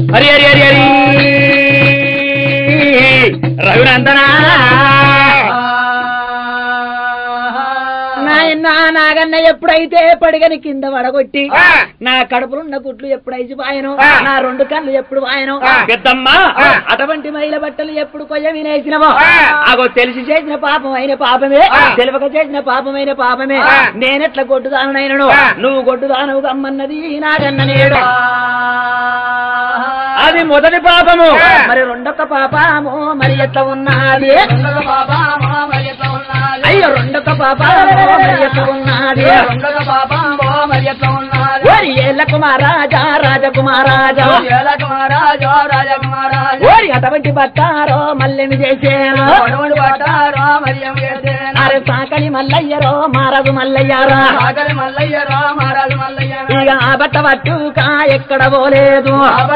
హరి హరి హరి హరి రఘునందనా నాయన నాగన్న ఎప్పుడైతే పడిగని కింద వడగొట్టి ఆ. నా కడుపులున్న గుట్లు ఎప్పుడైతే వాయను ఆ. నా రెండు కళ్ళు ఎప్పుడు వాయను ఆ. పెద్దమ్మ ఆ, అటువంటి మహిళ బట్టలు ఎప్పుడు కొయ్య వినేసినవో ఆ. అగో తెలిసి చేసిన పాపం అయిన పాపమే ఆ. తెలియక చేసిన పాపమైన పాపమే ఆ. నేనెట్లా గొడ్డుదానైనను ఆ. నువ్వు గొడ్డుదానవు గమ్మన్నది నాగన్న నేడు అది మొదటి పాపము ఆ. మరి రెండొక్క పాపము మరి ఎట్లా ఉన్నది అయ్యో రెండొక్క పాపము మరి ఎట్లా ఉన్నది ఓరి ఏళ్ళ కుమారాజా రాజకుమారాజా ఓరి అటువంటి బట్టారో మల్లెమి చేసేను అరే సాకలి మల్లయ్యరో మారదు మల్లయ్యారా ఇక ఆ బట్ట పట్టుక ఎక్కడ పోలేదు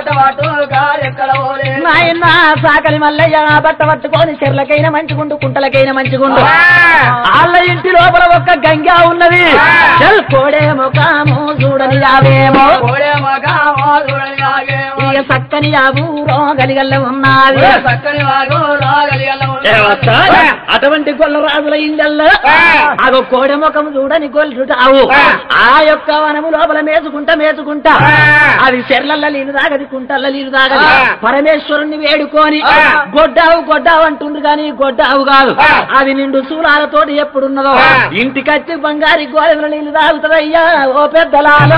నాయన సాకలి మల్లయ్య ఆ బట్ట పట్టుకొని చెర్లకైనా మంచిగుండు కుంటలకైనా మంచిగుండు వాళ్ళ ఇంటి లోపల ఒక్క గంగా ఉన్నది చెల్ కోడే ముఖాము చూడని యావేమో ఇక చక్కని ఆ ఊరో గలిగల్ల ఉన్నది ఏ వస్తా? అటువంటి గొల్ల రాజుల ఇండల్లో అగో కోడె ముఖం చూడని గొల్లుటావు ఆ యొక్క వనము లోపల మేసుకుంటా మేసుకుంటా అది చెర్లల్ల నీళ్ళు తాగది కుంటల్ల నీళ్ళు తాగది పరమేశ్వరుణ్ణి వేడుకొని గొడ్డావు గొడ్డావు అంటుంది కానీ గొడ్డావు కాదు అది నిండు శూలాలతోటి ఎప్పుడున్నదో ఇంటికచ్చి బంగారి గోడెల నీళ్ళు తాగుతుందయ్యా ఓ పెద్దలాలో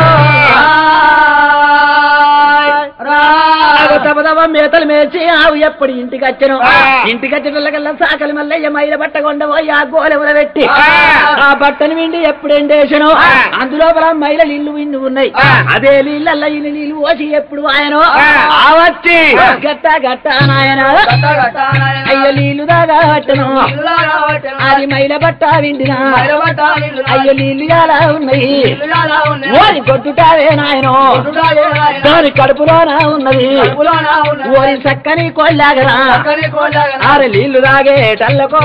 ఆగు తమ తమ మేతలు మేచి ఆవు ఎప్పుడు ఇంటికి వచ్చను ఇంటికి వచ్చిన సాకలి మల్లయ్య మైల బట్ట కొండపోయి ఆ గోలెముల పెట్టి ఆ బట్టను విండి ఎప్పుడు ఎండేసను అందులోపల మైల నీళ్లు విండి ఉన్నాయి అదే నీళ్ళల్ల ఇన్ని నీళ్లు పోసి ఎప్పుడు ఆయనో ఆ వచ్చి గట్ట గట్ట నాయన అయ్యో నీళ్లు దాగా పట్టను అది మైల బట్ట విండినా అయ్యో నీళ్లు ఎలా ఉన్నాయి ఓరి కొట్టుటావే నాయనో దాని కడుపులోన ఉన్నది ఓరి చక్కని కొల్లాగరా ఆరు నీళ్లు తాగేటల్లకో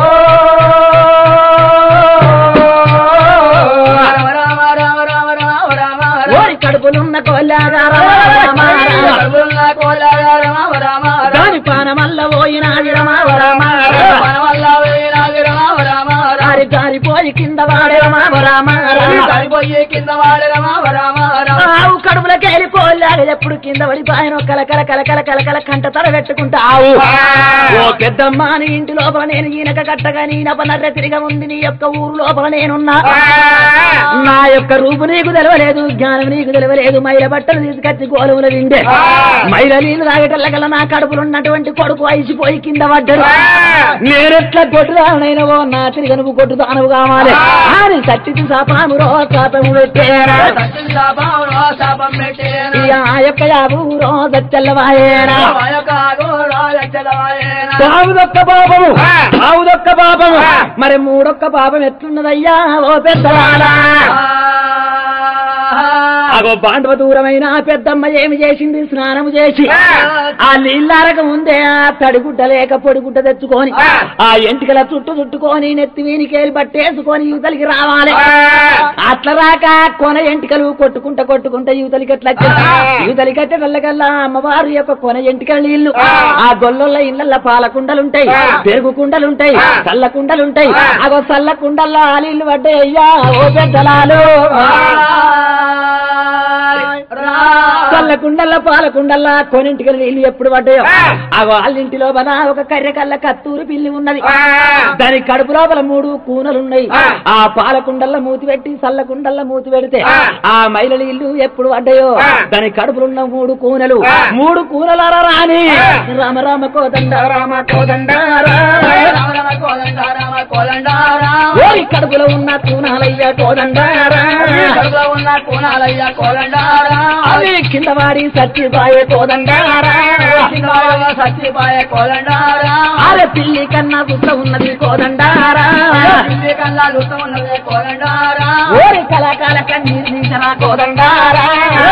ఓరి కడుపులున్న కొల్లాగరా దాని పానమల్ల పోయినాది రారి జారిపోయి కింద వాడే ఆవు కడుపులకెళ్ళి కోల్లాగా ఎప్పుడు కింద పడిపోయాను కలకల కలకల కలకల కంట తల పెట్టుకుంటా ఆవు ఓ పెద్దమ్మ నీ ఇంటి లోపల నేను ఈనక కట్టగా నీ నపనర్ర తిరిగా ఉంది నీ యొక్క ఊరు లోపల నేనున్నా నా యొక్క రూపు నీకు తెలవలేదు జ్ఞానం నీకు తెలవలేదు మైల బట్టలు తీసుకొచ్చి గోలుముల విండే మైల నీళ్ళు తాగటల్లగల నా కడుపులో ఉన్నటువంటి కొడుకు ఐసిపోయి కింద పడ్డాడు నేనెట్లా కొట్టుదానైనవో నా తిరిగి నువ్వు కొట్టుదానవు కావాలి అని సత్యతి శాపాము రో శాపము పెట్టేరా ఇక ఆ యొక్క యాబూరో సత్యల్లవాయేనా ఆవుదొక్క పాపము ఆవుదొక్క పాపము మరి మూడొక్క పాపం ఎట్లున్నదయ్యా ఓ పెద్దవాడా అగో బాండవ దూరమైన ఆ పెద్దమ్మ ఏమి చేసింది స్నానము చేసి ఆ నీళ్ళారక ముందే ఆ తడిగుడ్డ లేక పొడిగుడ్డ తెచ్చుకొని ఆ ఎంటికల చుట్టు చుట్టుకొని నెత్తి వీనికేలి పట్టేసుకొని యువతలికి రావాలి అట్లా రాక కొన ఎంటికలు కొట్టుకుంటా కొట్టుకుంటా యువతలికి ఎట్లా యువతలికి వచ్చే వెళ్ళగల్లా అమ్మవారి యొక్క కొన ఎంటికల నీళ్లు ఆ గొల్లొల్ల ఇళ్ళల్ల పాల కుండలుంటాయి పెరుగు కుండలుంటాయి చల్ల కుండలుంటాయి అగో చల్ల కుండల్లో ఆ నీళ్లు పడ్డాయి అయ్యా ఓ పెద్దలాలు చల్ల కుండల్ల పాల కుండల్ల కొనింటికి నీళ్లు ఎప్పుడు పడ్డాయో ఆ వాళ్ళింటి లోపల ఒక కర్రె కల్ల కత్తూరు పిల్లి ఉన్నది దాని కడుపు లోపల మూడు కూనలున్నాయి ఆ పాల కుండల్ల మూతి పెట్టి చల్ల కుండల్ల మూతి పెడితే ఆ మైల నీళ్లు ఎప్పుడు పడ్డాయో దాని కడుపులున్న మూడు కూనలు మూడు కూనలారా రాని రామ రామ కోదండ రామ కోదండ ఓరి కడుపులో ఉన్న కూనాలయ్య కోదండారా అవి కింద వాడి సచ్చిపాయే కోదండారా అరే పిల్లి కన్నా గుట్ట ఉన్నది కోదండారా ఓరి కళాకాల కన్నీరు తీసిన కోదండారా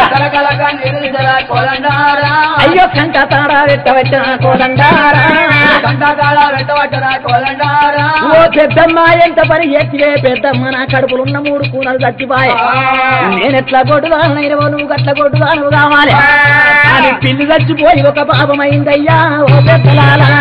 అయ్యో కంట తారా వెట్ట పెట్టిన కోదండారా ఓ పెద్దమ్మ ఎంత పని ఎత్తివే పెద్దమ్మ నా కడుపులున్న మూడు కూనలు చచ్చిపాయే నేనెట్లా కొట్టుదానైనవో నువ్వు గట్ల కొట్టుదాను కావాలి అని పిల్లి చచ్చిపోయి ఒక పాపమైందయ్యా ఓ పెద్దలాలా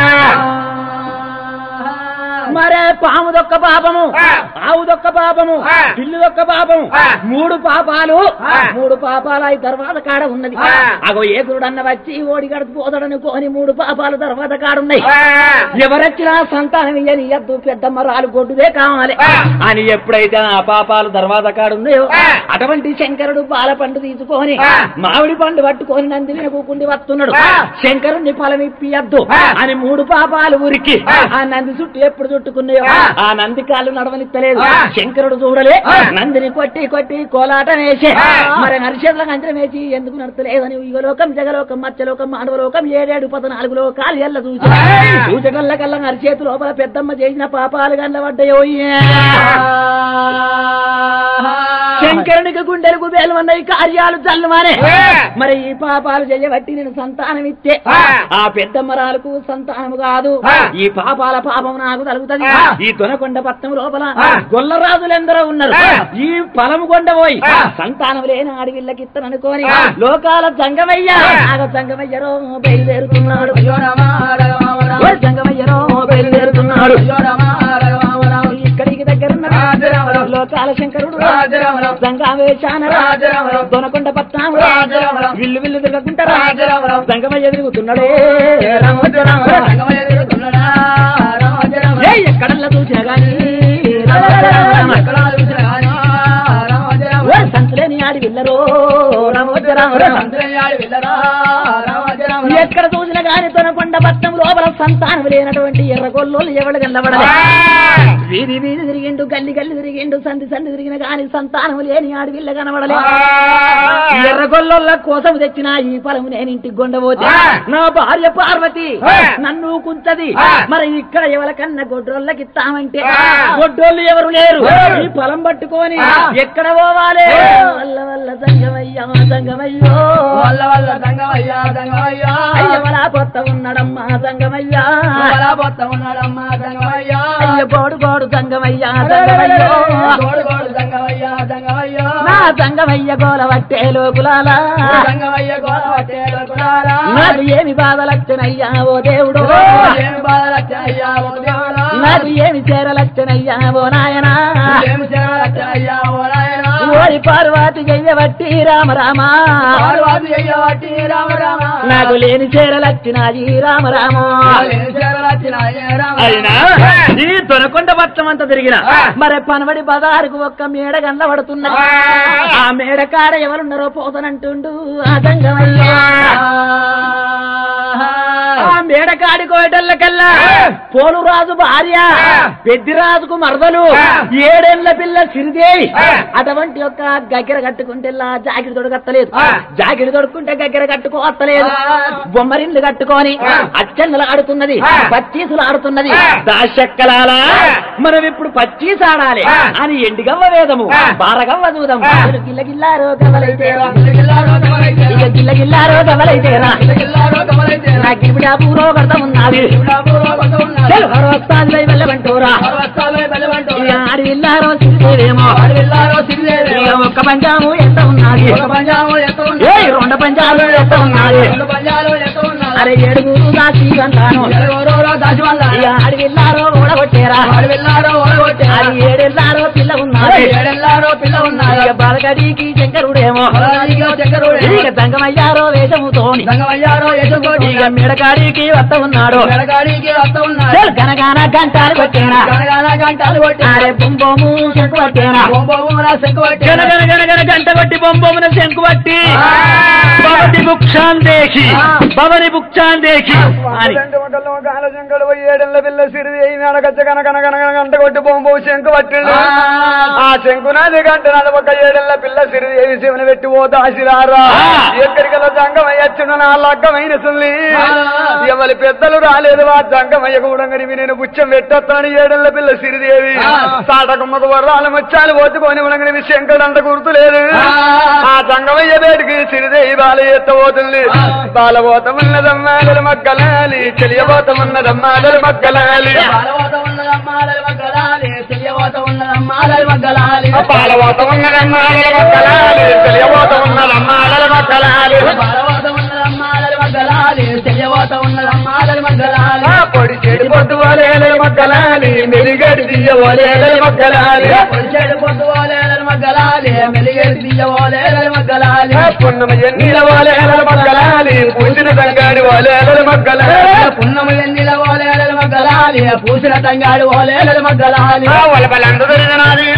మరే పాము దొక్క పాపము ఆ. ఆవు దొక్క పాపము ఆ. పిల్లి దొక్క పాపము ఆ. మూడు పాపాలు ఆ. మూడు పాపాలు అయి తర్వాత కాడ ఉన్నది ఆ. అగో ఏకుడన్న వచ్చి ఓడి గడుపు పోదడని కోని మూడు పాపాలు తర్వాత కాడున్నాయి ఆ. ఎవరొచ్చినా సంతానం ఇయ్యని ఎద్దు పెద్దమ్మ రాలు గొడ్డుదే కావాలి ఆ. అని ఎప్పుడైతే ఆ పాపాలు తర్వాత కాడున్నాయో ఆ. అటువంటి శంకరుడు బాల పండు తీసుకొని ఆ. మామిడి పండు పట్టుకొని నందిని కూకుండి వస్తున్నాడు ఆ. శంకరుణ్ణి ఫలమిప్పియద్దు ఆ. అని మూడు పాపాలు ఉరికి ఆ. ఆ నంది చుట్టూ ఎప్పుడు చుట్టుకున్నాయో ఆ. ఆ నంది కాళ్ళు నడవనిత్తలేదు ఆ. శంకరుడు చూడలే ఆ. నందిని కొట్టి కొట్టి కోలాటం వేసి ఆ. మరి నరిచేతులకు అంచనం వేసి ఎందుకు నడతలేదని యుగలోకం జగలోకం మత్స్యలోకం మానవలోకం ఏడేడు పద్నాలుగు లోకాలు ఎల్ల చూసి ఆ. చూచటల్ల కల్లా నరిచేతు లోపల పెద్దమ్మ చేసిన పాపాలు గండ్ల పడ్డాయో శంకరునికి గుండెలకు బేలమన్నాయి కార్యాలు చల్లమానే ఆ. మరి ఈ పాపాలు చేయబట్టి నేను సంతానం ఇస్తే ఆ. ఆ పెద్దమ్మరాలకు సంతానము కాదు ఆ. ఈ పాపాల పాపం నాకు తలుగుతుంది ఆ. ఈ దొనకొండ పట్టణం లోపల ఆ. గొల్లరాజులెందరో ఉన్నారు ఆ. ఈ పొలము కొండ పోయి ఆ. సంతానం లేని ఆడవిళ్ళకి ఇత్తననుకోని ఆ. లోకాల జంగమయ్య ఆ. ఆగ జంగమయ్యరో బయలుదేరుతున్నాడు ఓ జంగమయ్యరో బయలుదేరుతున్నాడు ఇక్కడికి దగ్గర రాజరామరావు. లోకాల శంకరుడు రాజరామరావు. జంగావేశాన రాజరామరావు. దొనకొండ పట్నం రాజరామరావు. విల్లు విల్లు తిరుగుతుంటారా రాజరామరావు. జంగమయ్య తిరుగుతున్నాడే ఏయ్, ఎక్కడల్లా చూసినా గాని ఓ సంతులేని ఆడి విల్లరో ఎక్కడ చూసినా గాని తొనకొండ పట్నం లోపల సంతానం లేనటువంటి ఎర్రగొల్లోళ్ళు ఎవడు కల్లబడలే వీధి వీధి తిరిగిండు గల్లి గల్లి తిరిగిండు సంధి సంధి తిరిగిన గాని సంతానం లేని ఆడి విల్ల కనబడలే ఎర్రగొల్ల కోసం తెచ్చిన ఈ ఫలము నేను ఇంటికి కొండబోతే ఆ. నా భార్య పార్వతి ఆ. నన్ను కుంచది ఆ. మరి ఇక్కడ ఎవరికన్నా గొడ్రోళ్ళకి ఇస్తామంటే ఆ. గొడ్డోళ్ళు ఎవరు లేరు ఆ. ఈ ఫలం పట్టుకొని ఆ. ఎక్కడ పోవాలి ఆ. వల్ల వల్ల సంగమయ్యా సంగమయ్యో అయ్య వలా పొత్త ఉన్నాడమ్మా సంగమయ్యా అయ్య గోడు గోడు సంగమయ్యా సంగమయ్యో నా సంగమయ్య గోల పట్టే లోకులాలా నాకు ఏమి బాధలచ్చనయ్యా ఓ దేవుడు నాకు ఏమి చేరలచ్చనయ్యా ఓ నాయనా ఓరి పార్వతి చెయ్యబట్టి రామ రామ నాకు లేని చేరలచ్చినది రామ రామ అయినా ఈ దొనకొండ పట్నం అంతా తిరిగిన ఆ. మరి పనబడి బజారుకు ఒక్క మేడ గండ్ల పడుతున్నది ఆ. ఆ మేడ కాడ ఎవరున్నారో పోతనంటుండు ఆ సంగమయ్యా ఆ మేడ కాడి కోయటల్లకల్లా పోలు రాజు భార్య ఆ. పెద్దిరాజుకు మరదలు ఆ. ఏడేళ్ల పిల్ల సిరిదేవి ఆ. అటువంటి యొక్క గగ్గర కట్టుకుంటే జాకిడి తొడగత్తలేదు ఆ. జాకిడి తొడుక్కుంటే గగ్గర కట్టుకోవత్తలేదు ఆ. బొమ్మరిల్లు కట్టుకొని ఆ. అచ్చన్నలు ఆడుతున్నది ఆ. పచ్చీసులు ఆడుతున్నది ఆ. దాశక్కలాలా ఆ. మనం ఇప్పుడు పచ్చీస్ ఆడాలి ఆ. అని ఎండిగవ్వ వేదము ఆ. బారగవ్వ చూదము ఆ. గిల్ల గిల్లారో గవలైతేరా ఇక గిల్ల గిల్లారో గవలైతేరా నా గిబిడా పూరో కడత ఉన్నది చల్ హరవస్తాది వై వెళ్ళమంటూరా ఇక ఆడి విల్లారో సిరిదేవేమో ఇక ఒక్క పంజాము ఎంత ఉన్నది ఏ రెండు పంజాలు ఎంత ఉన్నది అరే ఏడుగురు దాచి అంటాను ఇక ఆడి విల్లారో ఓడగొట్టేరా అది ఏడెల్లారో పిల్ల ఉన్నది ఇక బాలగడికి శంకరుడేమో ఇక దంగమయ్యారో వేషముతోని ఇక మెడకాడికి వస్త ఉన్నాడు చల్ గనగాన గంటాలు కొట్టేనా అరే బొంబోము శంకు పట్టేనా గన గన గన గన గంట కొట్టి బొంబోమున శంకు పట్టి ఆ. భవతి బుక్షాన్ దేశి ఆ. భవని బుక్షాన్ దేశి అని కాలశంకడు ఏడెళ్ళ పిల్ల సిరిది నడకచ్చ కనకన కనకన గంట కొట్టి బొంబు శంకు పట్టిండు ఆ శంకునాది గంట నడ ఒక ఏడెళ్ళ పిల్ల సిరిది శివన పెట్టి ఓ దాసిరారా ఆ. ఎక్కడికల్లా జంగమయ్యచ్చున నా లగ్గమైన సుల్లి ఎవరి పెద్దలు రాలేదు ఆ జంగమయ్య కూడా నేను బుచ్చం పెట్టొస్తాను ఏడెళ్ళ పిల్ల సిరిదేవి ఆ. సాటకుమ్మకు వర్రాలు ముచ్చాలు పోతుకొని ఉనగని శంకడు అంత గుర్తులేదు ఆ. ఆ జంగమయ్య బేటికి సిరిదేవి బాల ఎత్తబోతుంది బాలబోతమున్నదమ్మాగలు మక్కల మగ్గలాలి తెలియబోత ఉన్నదమ్మా అలలు మగ్గలాలి పాలవాత ఉన్నదమ్మా అలలు మగ్గలాలి తెలియబోత ఉన్నదమ్మా అలలు మగ్గలాలి పాలబోత ఉన్నదమ్మా అలలు మగ్గలాలి తెలియబోత ఉన్నదమ్మా అలలు మగ్గలాలి పాలవాత ఉన్నదమ్మా అలలు మగ్గలాలి తెలియబోత ఉన్నదమ్మా అలలు మగ్గలాలి ఆ పొడి చెడు పొద్దు వలేలలు మగ్గలాలి మెరుగడి దియ్య వలేలలు మగ్గలాలి పొడిచేడు పొద్దు ఓలేలలు మగ్గలాలి మెలిగేడు దియ్య ఓలేలలు మగ్గలాలి ఆ పున్నమ ఎన్నిల వలేలలు మగ్గలాలి పూసిన తంగాడి వలేలలు మగ్గలాలి పున్నము ఎన్నిల ఓలేలలు మగ్గలాలి పూసిన తంగాడు ఓలేలలు మగ్గలాలి ఆ వలపలందు దొరికినాది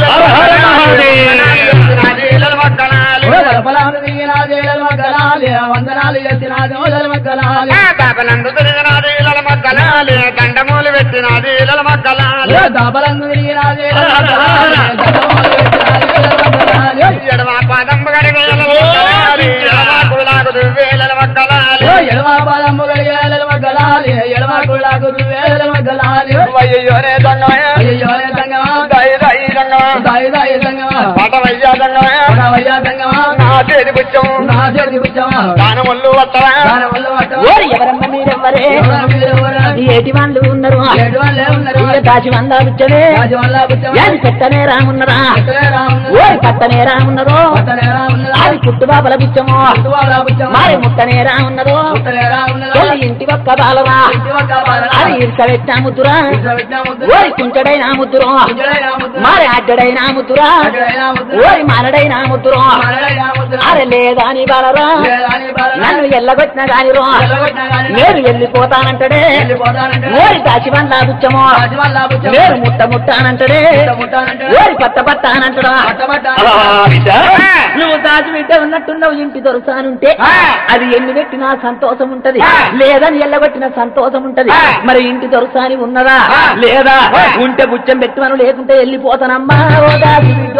మగ్గలాలి వలపలాను దిగినాదేలలు మగ్గలాలి వందనాలు ఎత్తినాది ఓలలు మగ్గలాలి పాపలందు దొరికినాది మగ్గలాలి దండమూలు పెట్టినాది మగ్గలాలి దాబలంగు దిగినాదేలలు మగ్గలాలి దండమూలు ఎత్తినాదేలలు మగ్గలాలి ఎడమ పాదం గడివేల మగ్గలాలి ఎడమ కులాకు దువ్వేల మగ్గలాలి ఎడమ పాదము గడిగేలలు మగ్గలాలి ఎడమ కుళ్ళాకు దువ్వేలలు మగ్గలాలి వయ్యోనే దంగమయ అయ్యో ఏ సంగమా దాయి దాయి దంగమ దాయి దాయి సంగమా పటవయ్యా దంగమయ పడవయ్యా సంగమా నా చేతి పుచ్చం నా చేతి పుచ్చమా దానముళ్ళు వత్తరా దాని వల్ల పట్ట ఓరి ఎవరమ్మ మీరెవ్వరే ఎవరు మీరు ఎవరు? ఏటి వాళ్ళు ఉన్నారు ఏడు వాళ్ళే ఉన్నారు ఇక దాచి వందాలుచ్చనే రాజు వల్ల పుచ్చమా ఏది పెట్టనే రామున్నరా ఎక్కడే రామున్నారు? ఓరి పట్టనే రామున్నరు పట్టనే రామున్నారు. అది చుట్టుబాపల బిచ్చము ఇటు వాళ్ళ పుచ్చమా. మరి ముట్టనే రామున్నరు పుట్టనే రామున్నారు. తొలి ఇంటి ఒక్క బాలరా ఇంటి ఒక్క బాలరా. అది ఇరుక పెట్టిన ముద్దురా ఇట్లా పెట్టిన ముద్దు. ఓరి కుంచడైన ముద్దురు కుంచెడైన ముద్దు. మరి అడ్డడైన ముద్దురా అడ్డడైన ముద్దు. ఓరి మనడైన ముద్దురు మరడైన ముద్దు. అరే లేదా నీ బాలరా లేదా నీ బాలరా. నన్ను ఎల్లగొట్టిన గాని రో ఎల్లగొట్టినా గాని నేను వెళ్ళిపోతానంటడే వెళ్ళిపోతానంటే. ఓరి దాచి వంద బుచ్చము రాజు వల్ల పుచ్చమా. నేను ముట్ట ముట్టానంటడే ముట్ట ముట్టానంటే. ఓరి పట్ట పట్టానంటడా పట్ట పట్ట. నువ్వు దాచి బిడ్డ ఉన్నట్టున్నావు ఇంటి దొరసానుంటే ఆ. అది ఎన్ని పెట్టినా సంతోషం ఉంటది ఆ. లేదని ఎల్లగొట్టిన సంతోషం ఉంటది ఆ. మరి ఇంటి దొరసాని ఉన్నదా ఆ. లేదా ఆ. ఉంటే బుచ్చం పెట్టమను లేకుంటే వెళ్ళిపోతానమ్మా ఓ దాచి బిడ్డ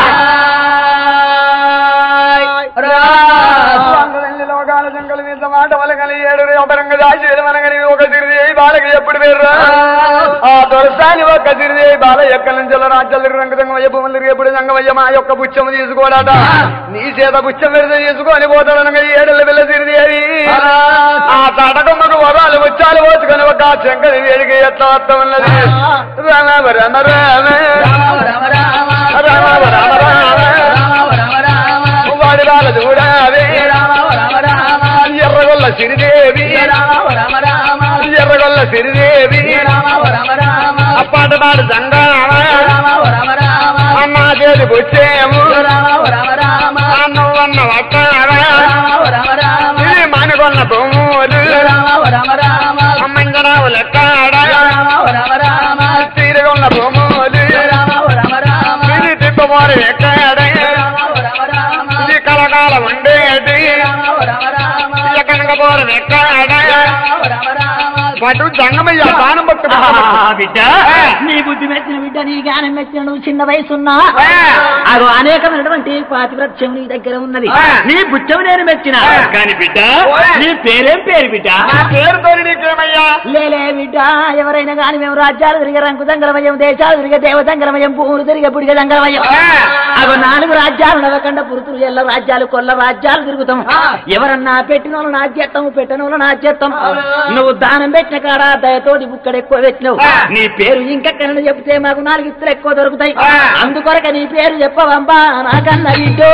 లోకాల జంగల మీద మాట వలగలి ఏడు అపరంగ దాచి మనగని ఒక సిరిది బాలకి ఎప్పుడు పేరు ఆ దొరసాని ఒక సిరిది బాల ఎక్కడి నుంచి రాజ్యాలు రంగ రంగమయ్య భూములు ఎప్పుడు రంగమయ్య మా యొక్క బుచ్చము తీసుకోడాట నీ చేత బుచ్చం పెడితే తీసుకొని పోతాడనగా ఏడల పిల్ల సిరిదేవి ఆ తటకమ్మకు వరాలు ముచ్చాలు పోసుకొని ఒక శంకరి వేడికి ఎట్లా వస్తా ఉన్నది రామ రామ రామ రామ రామ రామ. రామ రామ రామ రామ రామ రామ. వాడి వాళ్ళ చూడాలి రామ రామ రామ. ఎర్రగొల్ల సిరిదేవి రామ రామ రామ. ఎర్రగొల్ల సిరిదేవి రామ రామ రామ. అప్పాటనాడు సంగామ రామ రామ రామ. అమ్మ చేతి బుచ్చేము రామ రామ రామ. అన్నవన్న వట్టార రామ రామ రామ. ఇది మానుకొన్న భూములు రామ రామ రామ. అమ్మంజనావు లెక్కాడ రామ రామ రామ. తీరగొన్న భూములు రామ రామ రామ. ఇది తిప్పమోరు ఎక్కాడ రామ రామ రామ. ఇది కలకాలం ఉండేది రామ రామ రామ. ఇక కనకబోరం ఎక్కాడ రామ రామ రామ. పటు జంగమయ్య దానం భక్తుడు బిడ్డ నీ బుద్ధి మెచ్చిన బిడ్డ నీ జ్ఞానం మెచ్చిన నువ్వు చిన్న వయసున్నా ఆ. అగో అనేకమైనటువంటి పాతివ్రత్యం నీ దగ్గర ఉన్నది ఆ. నీ బుచ్చం నేను మెచ్చిన ఆ. కానీ బిడ్డ ఓయ్. నీ పేరేం పేరు బిడ్డ నా పేరుతో నీకేమయ్యా లేలే బిడ్డ ఎవరైనా కానీ మేము రాజ్యాలు తిరిగే రంకు దంగలమయం దేశాలు తిరిగే దేవ దంగలమయం భూములు తిరిగే పుడిగే దంగలమయం ఆ. అగో నాలుగు రాజ్యాలు నవకండ పురుతులు ఎల్ల రాజ్యాలు కొల్ల రాజ్యాలు తిరుగుతాం ఆ. ఎవరన్నా పెట్టిన వాళ్ళు నా చేస్తాం పెట్టిన వాళ్ళు నా చేస్తాం అవును. నువ్వు దానం పెట్టిన కాడ దయతోటి బుక్కడ ఎక్కువ పెట్టినావు ఆ. నీ పేరు ఇంకెక్కడ చెప్తే మాకు నాలుగు ఇత్తలు ఎక్కువ దొరుకుతాయి ఆ. అందుకొరక నీ పేరు చెప్పవమ్మా నాకన్నా బిడ్డో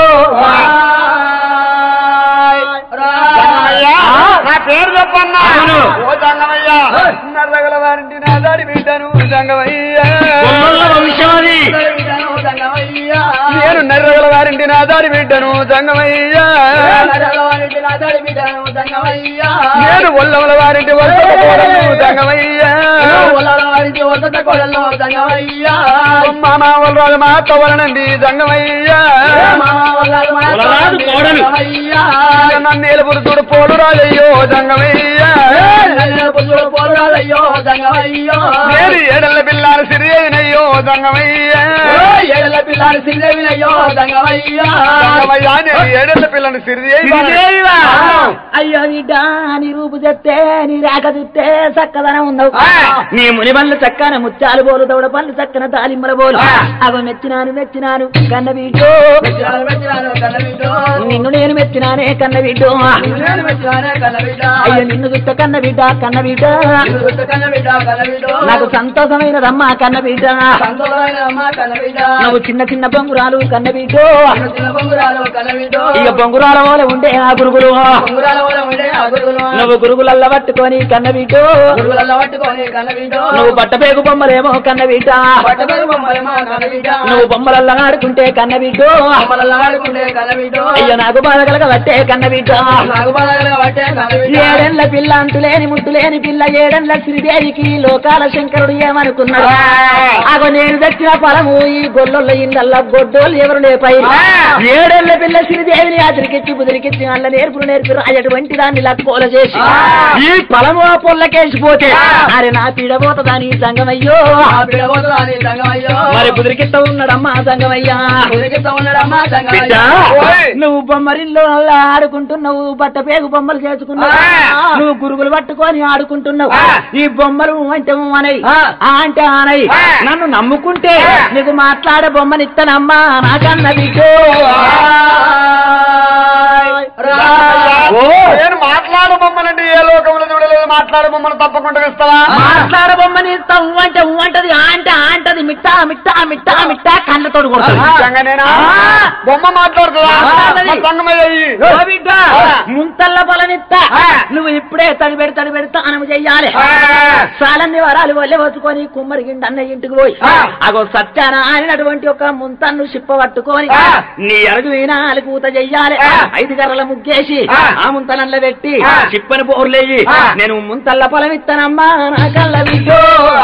జంగమయ్యా నా పేరు చెప్పన్నా అవును. ఓ జంగమయ్యా నర్రగల వారింటి నా దాడి బిడ్డను జంగమయ్యా వంశమది నేను నర్రగల వారింటి నా దాడి బిడ్డను జంగమయ్యా నేను ఒల్లముల వారింటి వలస కోడలు జంగమయ్యా మామ వలరాజు మా తవలనండి జంగమయ్యా వలరాజు కోడలు. నన్ను ఏలుపురు చూడు పోడు రాజయ్యో జంగమయ్యా నేను ఏడల్ల పిల్లాలు సిరి అయినయ్యో జంగమయ్యా జంగమయ్యా నేను ఏడల్ల పిల్లని సిరి సిరిదేవివా? అయ్యో బిడ్డ నీ రూపు చెప్తే నీ రాక చూస్తే చక్కదనం ఉండవు ఆ. నీ ముని పనులు చక్కన ముత్యాలు బోలు దౌడ పనులు చక్కన తాలిమ్మల బోలు ఆ. అవ మెచ్చినాను మెచ్చినాను కన్న బిడ్డో నిన్ను నేను మెచ్చినానే కన్న బిడ్డో అయ్యో నిన్ను చూస్తే కన్న బిడ్డ కన్న బిడ్డ నిన్ను చూస్తే కన్న బిడ్డ కన్న బిడ్డ నాకు సంతోషమైనదమ్మా కన్న బిడ్డ సంతోషమైన అమ్మ కన్న బిడ్డ నువ్వు చిన్న చిన్న బొంగురాలు కన్న బిడ్డ చిన్న చిన్న బొంగురాలు కన్న బిడ్డ ఇక బొంగురాల వల్ల ఉండే ఆ గురుగులు బొంగురాల వల్ల ఉండే ఆ గురుగులు నువ్వు గురుగులల్ల పట్టుకొని కన్న బిడ్డ గురుగులలో పట్టుకొని కన్న బిడ్డ నువ్వు బట్టపేగు బొమ్మలేమో కన్న బిడ్డ పట్టబడి బొమ్మలమ్మ కన్న బిడ్డ నువ్వు బొమ్మలల్ల ఆడుకుంటే కన్న బిడ్డ బొమ్మలలో ఆడుకుంటే కన్న బిడ్డ అయ్యో నాకు బాధ కలగ పట్టే కన్న బిడ్డ నాకు బాధగా పట్టే కన్న బిడ్డ ఏడెళ్ళ పిల్ల అంతులేని ముట్టులేని పిల్ల ఏడెళ్ళ శ్రీదేవికి లోకాల శంకరుడు ఏమనుకున్నాడు అగో నేను తెచ్చిన ఫలము ఈ గొల్లొల్ల ఇందల్ల గొడ్డోళ్ళు ఎవరు లేపై ఏడెళ్ళ పిల్ల శ్రీదేవిని అదిరికిచ్చి బుదిరికిచ్చి అల్ల నేర్పులు నేర్పి అటువంటి దాన్ని లక్కోల చేసి ఈ ఫలము ఆ పొల్లకేసిపోతే అరే నా పీడబోతుందా నీ సంగమయ్యో ఆ బిడ్డ పోతుందా నీ సంగమయ్యో మరి బుదిరికిత్త ఉన్నాడమ్మా సంగమయ్యా కుదిరికిస్తా ఉన్నాడమ్మా బిడ్డ, సంగమయ్యో నువ్వు బొమ్మరిల్లో ఆడుకుంటున్నావు బట్ట పేగు బొమ్మలు చేసుకున్నావు నువ్వు గురుగులు పట్టుకొని ఆడుకుంటున్నావు ఈ బొమ్మలు అంటే అనయి అంటే అనయి నన్ను నమ్ముకుంటే నీకు మాట్లాడే బొమ్మనిస్తానమ్మా నాకన్న బిడ్డో ఓ, నేను మాట్లాడు బొమ్మనండి ఏ లోకంలో చూడలేదు మాట్లాడు బొమ్మను తప్పకుండా ఇస్తావా మాట్లాడ బొమ్మని ఇస్తావు అంటే అంటది అంటే అంటది మిట్టా మిట్టా మిట్టా మిట్టా కళ్ళతోడు కొడుతుంది నిజంగానేనా? బొమ్మ మాట్లాడుతుందా మాట్లాడది. మరి సంగమయ్యి. ఓ బిడ్డ, ముంతల్ల బలనిత్తా నువ్వు ఇప్పుడే తడిపెడి తడిపెడి స్నానం చెయ్యాలి చాలంది వరాలు వల్లే వచ్చుకొని కుమ్మరి గిండి అన్న ఇంటికి పోయి అగో సత్యాన ఆడినటువంటి ఒక ముంతన్ను చిప్ప పట్టుకొని నీ అడుగు వినాలి పూత చెయ్యాలి ఐదు గర్రల ముగ్గేసి ఆ ముంతనల్ల పెట్టి చిప్పని పోర్లేయి నేను ముంతల్ల పొలం ఇస్తానమ్మా నా కళ్ళ బిడ్డో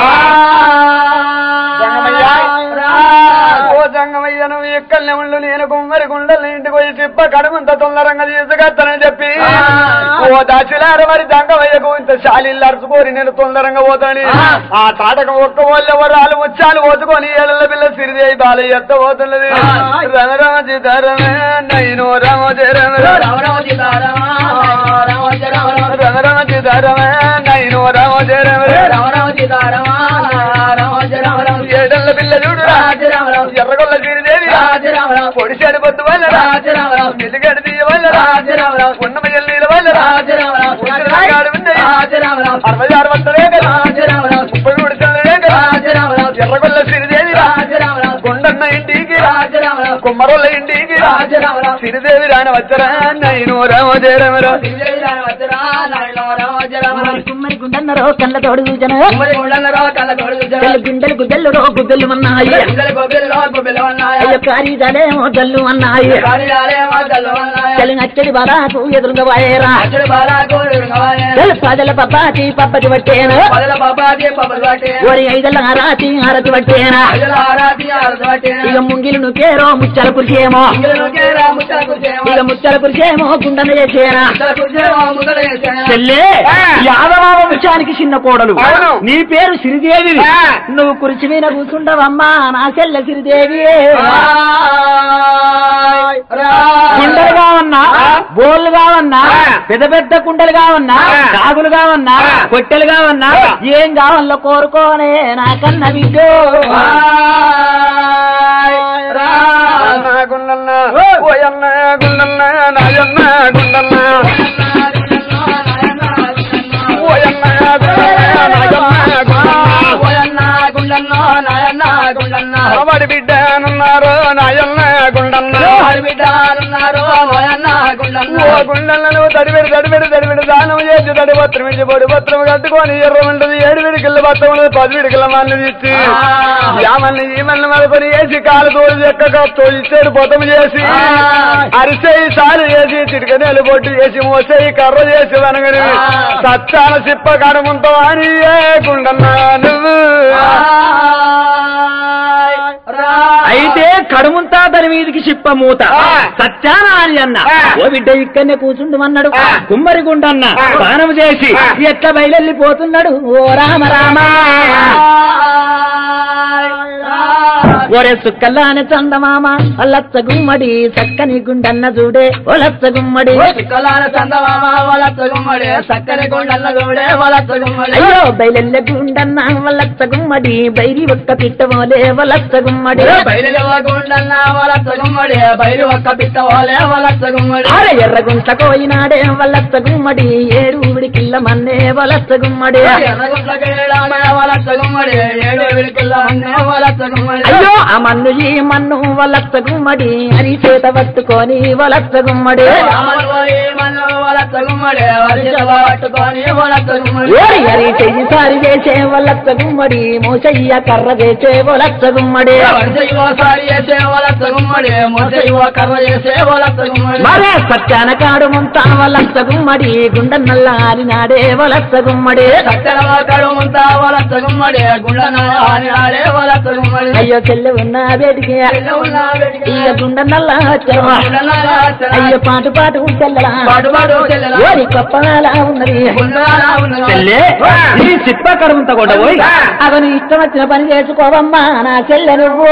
జంగమయ్య, ఓ జంగమయ్య నువ్వు ఎక్కడనే ఉండు నేను కుమ్మరి గుండెల ఇంటికి పోయి చిప్ప కడుమంత తొందరంగా తీసుకొస్తానని చెప్పి ఓ దాచిలార మరి జంగమయ్యకు ఇంత శాలీలు అరుచుకోరి నేను తొందరంగా పోతాని ఆ తాటక ఒక్క వాళ్ళు ఎవరు ముచ్చాలు పోతుకొని ఏళ్ళ పిల్ల సిరిదేవి బాలయ్య ఎత్త పోతున్నది రమ రమ చితరమే నైను రమ జరమ రామ రామ సీతారామ రామ రామ రమ రమ చితరమే నైను రమ జరమ రామ రామ సీతారామ రామ రామ రామ ఏడళ్ళ పిల్ల చూడు రాజ రామ రామ ఎర్రగొల్ల సిరిదేవి రాజ రామ రామ పొడిశాడు పొద్దు వల్ల రాజ రామ రామ మెల్లిగడి తీయ వల్ల రాజ రామ రామ ఉన్నమయ్యల నీళ్ళ వల్ల రాజ రామ రామ రాజ రామ రామ అరవై ఆరు వందలే కదా రాజ రామ రామ ముప్పై మూడు చల్లడే కదా రాజ రామ రామ ఎర్రగొల్ల సిరిదేవి రాజ రామ రామ కొండన్న ఇంటికి రాజ రామ రామ కుమ్మరొల్ల ఇంటికి రాజ రామ రామ సిరిదేవి రాని వచ్చరా నైను రామ జయరామరా దివ్యై రామ వచ్చరా నాయన రామ రామ రామ కుమ్మరి గుండన్నరో కళ్ళతోడు చూచన ఉమ్మడి గుండన్నరో కళ్ళ తోడు తెల్లు గుండెలు గుడ్డెలు రో గుడ్డెలు అన్నాయి గుండెలు గొబ్బెలు గొబ్బెలు అన్నాయి అయ్యో కారీదాలేమో గల్లు అన్నాయి కార్యాలే మాటలు అన్నాయి తెలు నచ్చడి బారాకు ఎదురుగా వాయేరా అచ్చడి బాలాకు రుంగవాయే తెలు ప్రజల పబ్బాటి పబ్బటి పట్టేనా పదల బాబాది పబ్బలు పట్టే ఓరి ఐదల ఆరాతి ఆరతి పట్టేనా ప్రజల ఆరాతి ఆరతి పట్టే ఇక ముంగిలు నుకేరో ముచ్చల కురిసేమో ఇంగిలోకే రా ముచ్చల కుర్చేమో ఇక ముచ్చల కురిసేమో గుండెన చేసేనా ముచ్చల కుర్చేమో ముద్దల చేసేనా చెల్లే యాదవ వంశానికి చిన్న కోడలు అవును. నీ పేరు సిరిదేవి ఆ. నువ్వు కురిచి మీద కూర్చుండవమ్మా నా చెల్లె సిరిదేవి కుండలు కావన్నా బోళ్ళు కావన్నా పెద్ద పెద్ద కుండలు కావన్నా కాగులు కావన్నా కొట్టెలు కావన్నా ఏం కావాలో కోరుకోనే నాకన్న బిడ్డో అన్న గుండన్న ఓయన్న గుండన్న నాయన్న గుండన్న ఓయన్న గుండన్న నాయన్న గుండన్న వాడి బిడ్డనున్నారు నాయన్న గుండన్న ఓ గుండెలను తడిబెడి తడిబెడి తడిబెడి దానం చేసి తడి పత్రం ఇచ్చి పొడి పత్రం కట్టుకొని ఎర్ర ఉంటుంది ఏడు విడికిళ్ళ పత్రం ఉన్నది పది విడికిళ్ళ మన్ను ఇచ్చి యామల్ని ఈమల్ని మలుకొని వేసి కాలు తోలు ఎక్క తోలిచ్చాడు పొతం చేసి అరిసేయి సాలు చేసి చిటికనేలు పొట్టు చేసి మోసేయి కర్ర చేసి వనగని సచ్చాన సిప్ప కడుముంతో అని ఏ గుండన్నా నువ్వు అయితే కడుముంతా దాని మీదికి చిప్ప మూత ఆ. సత్యానా అని అన్న ఆ. ఓ బిడ్డ ఇక్కడనే కూర్చుండమన్నాడు ఆ. కుమ్మరి గుండన్న ఆ. స్నానం చేసి ఆ. ఎట్లా బయలెళ్ళిపోతున్నాడు ఓ రామ రామ ఒరే సుక్కల్లాని చందమామ అల్లచ్చ గుమ్మడి చక్కని గుండన్న చూడే ఒలచ్చ గుమ్మడి చిక్కలాల చందమామ వలస గుమ్మడి సక్కని కొండల్ల చూడే వలస గుమ్మడి అయ్యో బయలెల్ల గుండన్న వలచ్చ గుమ్మడి బైరి ఒక్క పిట్టమోలే వలచ్చ గుమ్మడి బయలు గుండన్న వలస గుమ్మడి బయలు ఒక్క పిట్ట ఓలే వలస గుమ్మడి అరే ఎర్రగుంట కోయినాడే వలచ్చ గుమ్మడి ఏడు విడికిల్ల మన్నే వలచ్చ గుమ్మడి ఎర్రగుట్ల కేళామే వలస గుమ్మడి ఏడు విడికిల్ల అన్నే వలస గుమ్మడి అయ్యో ఆ మన్ను ఈ మన్ను వలచ్చ గుమ్మడి అని చేత పట్టుకొని వలచ్చ గుమ్మడి రామలోరి మన్ను వలస గుమ్మడి వరిజ పట్టుకొని వలస గుమ్మడి ఓరి అరి చెయ్యి సారి చేసే వలచ్చ గుమ్మడి మోసయ్య కర్ర చేసే వలచ్చ గుమ్మడి వరిజ సారి చేసే వలస గుమ్మడి మొసైవ కర్ర చేసే వలస గుమ్మడి మరే సత్యాన కాడు ముంతా వలచ్చ గుమ్మడి గుండన్నల్ల ఆరినాడే వలచ్చ గుమ్మడి సత్తెల కడుముంతా వలస గుమ్మడి గుండన ఆని ఆడే వలస గుమ్మడి అయ్యో చెల్లె ఉన్న వేడికి చెల్లె ఉన్న వేడికి ఇక గుండన్నల్ల వచ్చావా గుండనాల ఆచరణ. అయ్యో పాటు పాటు చెల్లెలా పాటు పాటు చెల్లెలా. ఓరి గొప్పలా ఉన్నది గుండనాల ఉన్నదా? చెల్లె ఈ చిప్ప కడుముంత కూడా పోయి అవను ఇష్టం వచ్చిన పని చేసుకోవమ్మా నా చెల్లె నువ్వు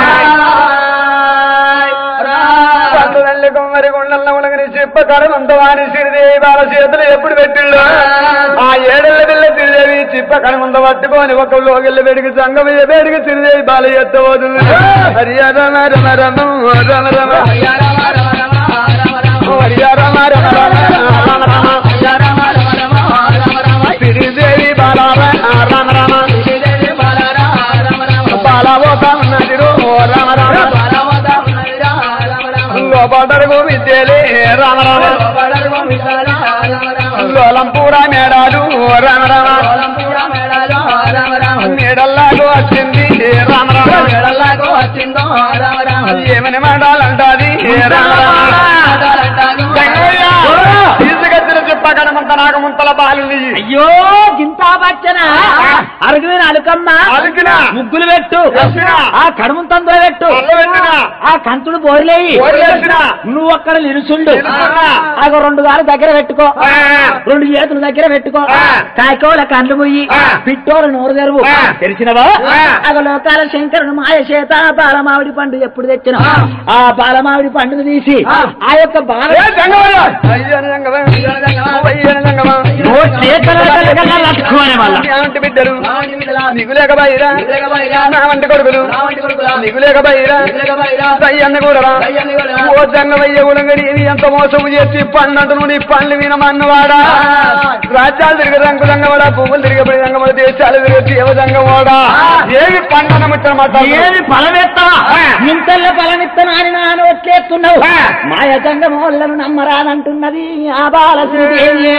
పండు తల్లి కొమ్మరి గుండెల్లో ఉనగని చెప్ప కడమంత వాని సిరిదేవి వాళ్ళ చేతులు ఎప్పుడు పెట్టిళ్ళు ఆ ఏడెళ్ళ పిల్ల సిరిదేవి చిప్ప కడమంత పట్టుకొని ఒక లోగిళ్ళ వేడికి సంగం వేడికి సిరిదేవి బాల ఎత్తవదు హరియా రమ రమ రమ రమ రమ అయ్యా రామ రామ రామ రామ రామ. హరియా రమ రమ రమ రమ రమ అయ్యా రామ రామ రామ రామ రామ. సిరిదేవి బాల రమ రమ శ్రీదేవి బాలారా రామ రామ. బాల ఒక ఉన్నది రో రమ రమ బాలవత ఉన్నదిరా రామ రామ. లోపడరు విద్యలే రామ రామ బడర్వ మిసాలా రామ రామ. లోలంపూర మేడాలు రామ రామ కోలంపూడ మేడాలో రామ రామ. మేడల్లాగా వచ్చింది రామ రామ మేడల్లాకు వచ్చిందో రామ రామ. ఏమని మేడాలంటాది రామ రామ ఆటాలంటాను. తీసుకొచ్చిన చెప్ప కడమంత నాగమంతల బాలు అయ్యో గింతా బచ్చన అరుగున అలుకమ్మ అలికినా ముగ్గులు పెట్టు వేసినా. ఆ కడుముతంతో పెట్టు అల్లం పెట్టినా. ఆ కంతుడు బోర్లేయి బోర్లేసినా. నువ్వు అక్కడ నిలుచుండు నిలుచున్నా. అగో రెండు గాలు దగ్గర పెట్టుకో ఆ. రెండు చేతులు దగ్గర పెట్టుకో ఆ. కాకోల కండ్లు ముయ్యి ఆ. పిట్టోల నోరు తెరువు ఆ. తెలిసినవా ఆ. అగ లోకాల శంకరుడు మాయ చేత బాలమావిడి పండు ఎప్పుడు తెచ్చిన ఆ. ఆ బాలమావిడి పండును తీసి ఆ. ఆ యొక్క బాల ఏ జంగమయ్య! అయ్యని జంగమ. అయ్యని జంగమ. ఓ చేతల కలగల లట్టుకోనే వాళ్ళ. నీ వంటి బిడ్డలు రావణి మిథలా. నీకు లేక బైరా నిద్రగ బయరా. నా వంటి కొడుకులు రావణి కొడుకులా. నీకు లేక బైరా నిద్రగ బయరా. అయ్యన్న కూడా అయ్యన్ని కూడా. ఓ జంగమయ్య ఉలంగడి ఇది ఎంత మోసము చేసి పన్నంటు నుండి పండ్లు వినమన్నవాడా రాజ్యాలు తిరిగి రంగు రంగవాడా పువ్వులు తిరిగి రంగవాడ దేశాలు తిరిగి జీవ రంగవాడా ఏవి పండన ముచ్చట ఏమి ఫలమెత్తావా ఇంతల్ల ఫలమిత్తనా అని నా నోట్లేస్తున్నావు ఆ. మాయ జంగమోళ్ళను నమ్మరానంటున్నది ఆ బాలశ్రీదేవి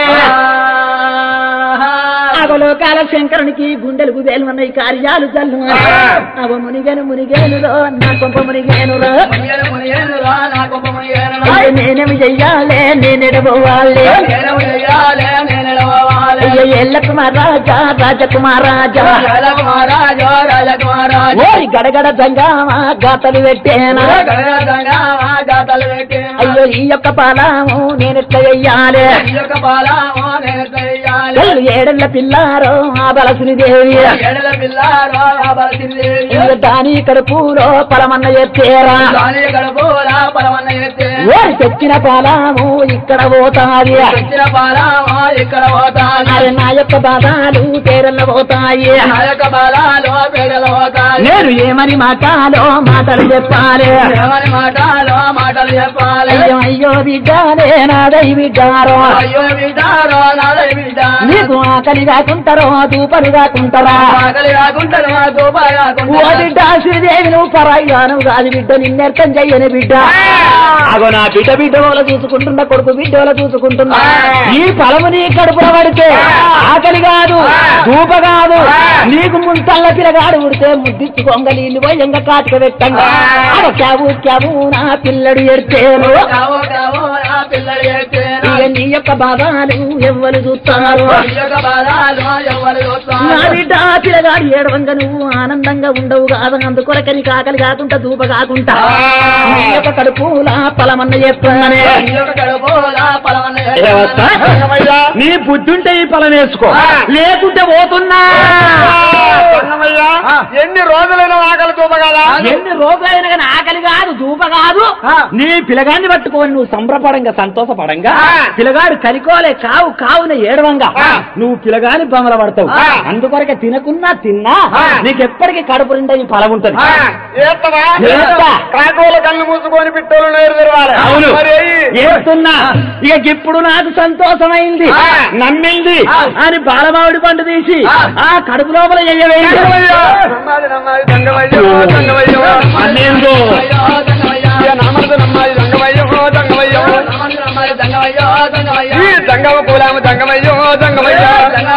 అగలోకాల శంకరునికి గుండెలు గుబేలు ఉన్నాయి కార్యాలు జల్లు అవ మునిగేను మునిగేనులో నా కొంప మునిగేనులో మునిగేను మునిగేనురా, నా గొప్ప మునిగేనురా. అయ్య నేనేమి చెయ్యాలే నేనెడబోవాలి నేను ఉయ్యాలే, నేను ఎడవాలి. అయ్య ఎల్ల కుమారాజా రాజకుమారాజా రాజకుమారాజో, రాజకుమారాజో. ఓరి గడగడ జంగామా గాతలు పెట్టేనా గణరాజంగా మా జాతలు పెట్టి. అయ్యో ఈ యొక్క పాలము నేనెట్లా వెయ్యాలి ఈ యొక్క పాలమో నేను చెయ్యాలి. ఎల్లు ఏడెళ్ళ పిల్లారో ఆ బలసుని దేవి ఎడల పిల్లారో, ఆ బలసిందేవి. ఇయ్య దాని కడుపులో పలమన్న ఎత్తేరా గాలి గడపూరా, పరమన్న ఎత్తే. ఓరి తెచ్చిన పాలము ఇక్కడ పోతాది తెచ్చిన పాలమో ఇక్కడ పోతాను అరే నా యొక్క బాధాలు తేరల్ల పోతాయి నా యొక్క బాలాలో పేడలు పోతాను నేను ఏమని మాటాలో మాటలు చెప్పాలి ఎవరి మాటలో మాటలు చెప్పాలి అయ్యో అయ్యో బిడ్డానే నాదై బిడ్డారో అయ్యో బిడ్డారో నాదై బిడ్డారో నీకు ఆకలి కాకుంటారో దూపలు కాకుంటారా ఆకలి కాకుంటారు మా దూప ఓ కాకుంటారు బిడ్డ శ్రీదేవి నువ్వు పరాయిగాను కాదు బిడ్డ నిన్నెర్థం చెయ్యని బిడ్డ అగో నా బిడ్డ బిడ్డ వాళ్ళ చూసుకుంటున్నా కొడుకు బిడ్డ వాళ్ళ చూసుకుంటున్నా ఈ ఫలము నీ కడుపున పడితే ఆకలి కాదు దూప కాదు నీకు ముంతల్ల పిల్లగాడు ఉడితే ముద్దిచ్చి కొంగ నీళ్ళు పోయంగా కాటుక పెట్టంగా అడ క్యాబు క్యాబు నా పిల్లడు ఎడితేను కావో కావో నా పిల్లలు ఎత్తేను ఇక నీ యొక్క బాధాలు ఎవ్వరు చూస్తున్నారు నా బిడ్డ పిల్లగాడు ఏడవంగా నువ్వు ఆనందంగా ఉండవు కాదు అందుకొరకని కాకలి కాకుండా దూప కాకుండా నీ యొక్క కడుపులా పలమన్న చెప్తున్నానే ఏవత్తా? నీ బుద్ధుంటే ఈ పలం వేసుకో లేకుంటే పోతున్నా సంగమయ్యా, ఎన్ని రోజులైనా ఆకలి చూపగల ఎన్ని రోజులైనా కానీ ఆకలి కాదు దూప కాదు నీ పిల్లగాన్ని పట్టుకొని నువ్వు సంబరపడంగా సంతోషపడంగా పిల్లగాడు కరికోలే కావు కావున ఏడవంగా నువ్వు పిల్లగాని బొమ్మల పడతావు అందుకొరకే తినకున్నా తిన్నా నీకు ఎప్పటికీ కడుపు నిండా ఈ ఫలం ఉంటది ఏత్తవా ఏత్తా. కాకోల కళ్ళు మూసుకొని పిట్టోలు నేరు తెరవాలి అవును మరి ఎయ్యి. ఏస్తున్నా ఇక ఇప్పుడు నాకు సంతోషమైంది నమ్మింది అని బాలమావిడి పండు తీసి ఆ కడుపు లోపల ఎయ్యవేయండి సంగమయ్యా, నమ్మాలి నమ్మాలి సంగమయ్యో సంగమయ్యో అన్నేందో ఇక నామర్దు నమ్మాలి సంగమయ్యో సంగమయ్యో ఈ సంగమ కులాము సంగమయ్యో సంగమయ్యో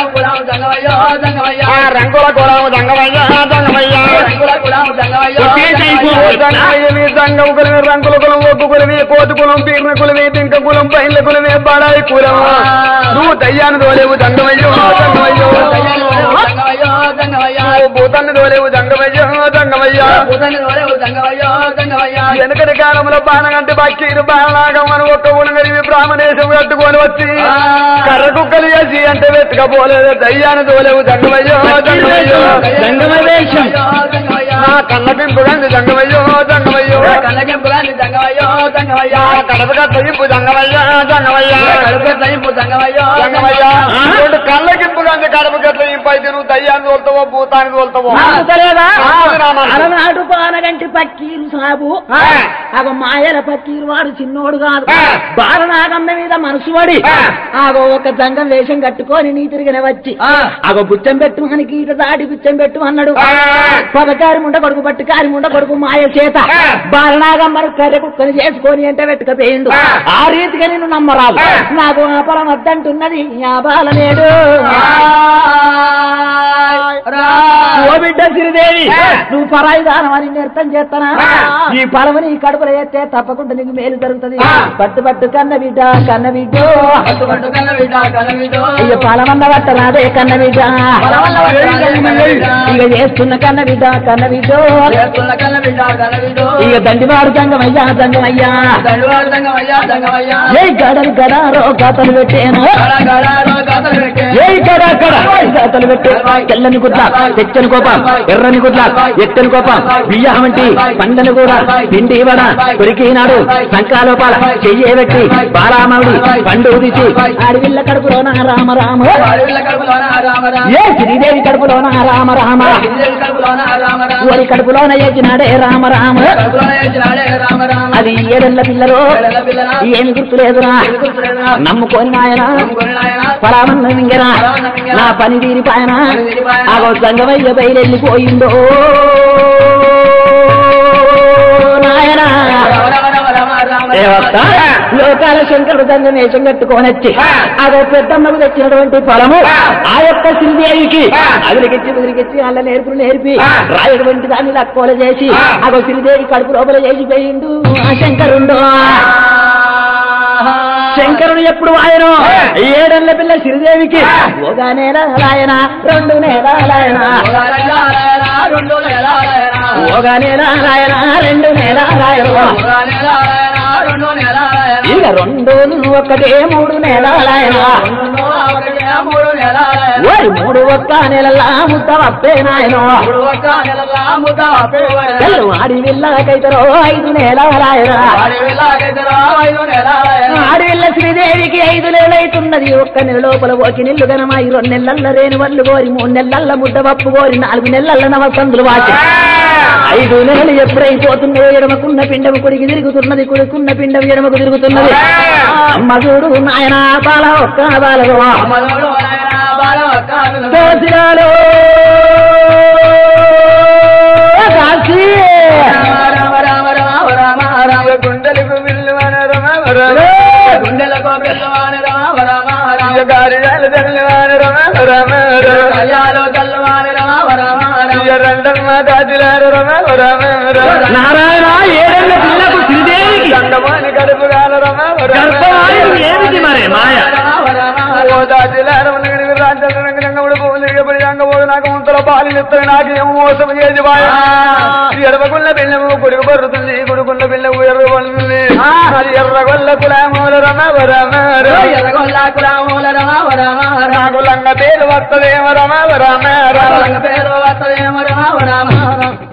ఆ రంగుల కులాము సంగమయ్యో సంగమయ్యో సంగమయ్య మీ సంగం కులమే రంగుల కులం ఒగ్గు కులమే కోతి కులం పీర్ణ కులమే పింక కులం పైన్ల కులమే బాడాయి కులం నువ్వు దయ్యాన్ని తోలేవు సంగమయ్యో సంగమయ్యో నువ్వు భూతాన్ని తోలేవు సంగమయ్యో సంగమయ్యో వెనకటి కాలంలో బాణగంటి బక్కీరు బాణనాగం అని ఒక్క ఉణగలివి బ్రాహ్మణేశం కట్టుకొని వచ్చి కర్ర కుక్కలు చేసి అంటే వెతకపోలేదు దయ్యాన్ని తోలేవు సంగమయ్యో సంగమయ్యో సంగమవేశం. నా కళ్ళ పెంపుగంది సంగమయ్యో సంగమయ్యో నా కడప కట్టయింపు సంగమయ్యో సంగమయ్యో సంగమయ్యా రెండు కళ్ళకింపుగంది కడప కట్టయింపు అయితే నువ్వు దయ్యాన్ని తోలుతావో భూతాన్ని తోలుతావో నమ్ముతలేదా? నమ్ముతున్నా, నమ్ముతున్నా. అలనాడు పానగంటి పక్కీరు సాబు ఆ. అగ మాయల పక్కీరు వాడు చిన్నోడు కాదు ఆ. బాలనాగమ్మ మీద మనసు పడి ఆ. ఆగో ఒక జంగం వేషం కట్టుకొని నీ తిరిగిన వచ్చి అగో బుచ్చం పెట్టు అని గీట దాటి బుచ్చం పెట్టు అన్నాడు ఆ. పదకారి ముండ కొడుకు పట్టుకారి ముండ కొడుకు మాయ చేత ఆ. బాలనాగమ్మను కర్రె కుక్కని చేసుకొని అంటే వెట్టుకపోయిండు ఆ. ఆ రీతిగా నేను నమ్మరాదు ఆ. నాకు ఆ పొలం వద్దంటున్నది ఆ బాలనేడు ఓ బిడ్డ శ్రీదేవి ఆ. నువ్వు పరాయి దానం అని నిర్తం చేస్తానా ఆ. ఈ పరమ నీ కడుపులో ఎత్తే తప్పకుండా నీకు మేలు జరుగుతుంది ఆ. పట్టు పట్టు కన్న బిడ్డ కన్న బిడ్డ అయ్య పలమన్న పట్ట రాదే కన్న బిడ్డ పలమన్న పట్ట రాదే కన్న బిడ్డ. ఇక చేస్తున్న కన్న బిడ్డ కన్న బిడ్డ ఇక దండివాడు జంగమయ్యా జంగమయ్యా ఏ గడలు గడారో గాతలు పెట్టాను ఏ గడ గడ గాతలు పెట్టే తెల్లని గుడ్ల తెచ్చని కోపం ఎర్రని గుడ్ల ఎత్తని కోపం బియ్యం వంటి పండని కూడా పిండి వడ కొరికినాడు సంకాలోపాల చెయ్యే పెట్టి బాలామౌడి పండు తీసి ఆడివిల్ల కడుపులోన రామ రామ ఏ శ్రీదేవి కడుపులోన రామ రామ ఓరి కడుపులోన ఏచినాడే రామ రామ అది ఏడెళ్ళ పిల్లలు ఏమి గుర్తులేదురా నమ్ముకొని నాయన పరామన్న మింగరా నా పని తీరి పాయన ఆగో సంగమయ్య బయలెళ్ళిపోయిందో నాయనా దేవత లోకాల శంకరుడు దంగం వేషం కట్టుకోనొచ్చి అదో పెద్దమ్మకు తెచ్చినటువంటి ఫలము ఆ యొక్క శ్రీదేవికి అదిలికిచ్చి బుదిరికిచ్చి అల్ల నేర్పులు నేర్పి రాయటువంటి దాన్ని లక్కోల చేసి అదో శ్రీదేవి కడుపు లోపల చేసిపోయిండు ఆ శంకరుండు శంకరుడు ఎప్పుడు ఆయన ఏడెళ్ళ పిల్ల శ్రీదేవికి ఒక నెల లాయన రెండు నెల లాయన ఒక నెల లాయన రెండు నెల లాయన ఇక రెండు ఒకటే మూడు నెల లాయన ఓరి మూడు ఒక్క నెలల ముద్ద వప్పే నాయన వాడి విల్లకైతరో ఐదు నెల లాయన ఆడవిల్ల శ్రీదేవికి ఐదు నెలలైతున్నది ఒక్క నెల లోపల ఓకి నెల్లు గనమాయి రెండు నెలల రేణు వల్లు కోరి మూడు నెలల ముద్ద పప్పు కోరి నాలుగు నెలల నవసందులు వాచి ఐదు నెలలు ఎప్పుడైపోతున్నాయో ఎడమకున్న పిండం కుడికి తిరుగుతున్నది కుడికున్న పిండం ఎడమకు తిరుగుతున్నది అమ్మ చూడు నాయన బాల ఒక్క బాలగో దోసిరాలో కాశీ గుండెలకు విల్లువన రమ రమ గుండెలకు పిల్లవాని రామ రామ రామ కార్యాలు తెల్లవాన రమ రమ రమ కళ్యాణో కల్లవాని రామ రామ రామ రెండమ్మ దాచిలారు రమ రమ రమ నారాయణ ఏడేళ్ల పిల్లకు శ్రీదేవికి గంగమాని గడుపు గాల రమ గర్భమాయం ఏమిటి మరి మాయ ఓ దాచిలారమని రాజ్యాలు రంగు రంగముడు పోలు తిరిగబడి రంగమోడు నాకు ముంతల పాలు ఇస్తాయి నాకు ఏమో మోసం చేసి బాయ ఎడవగుల్ల బిల్లము కొడుకు పరుతుంది కొడుకున్న బిల్లము ఎర్ర పడుతుంది అది ఎర్రగొల్ల కులామూల రమ రమ నాకు లంగ పేరు వస్తదేమ రమ రమ రమ పేరు వస్తదేమో రామ రామ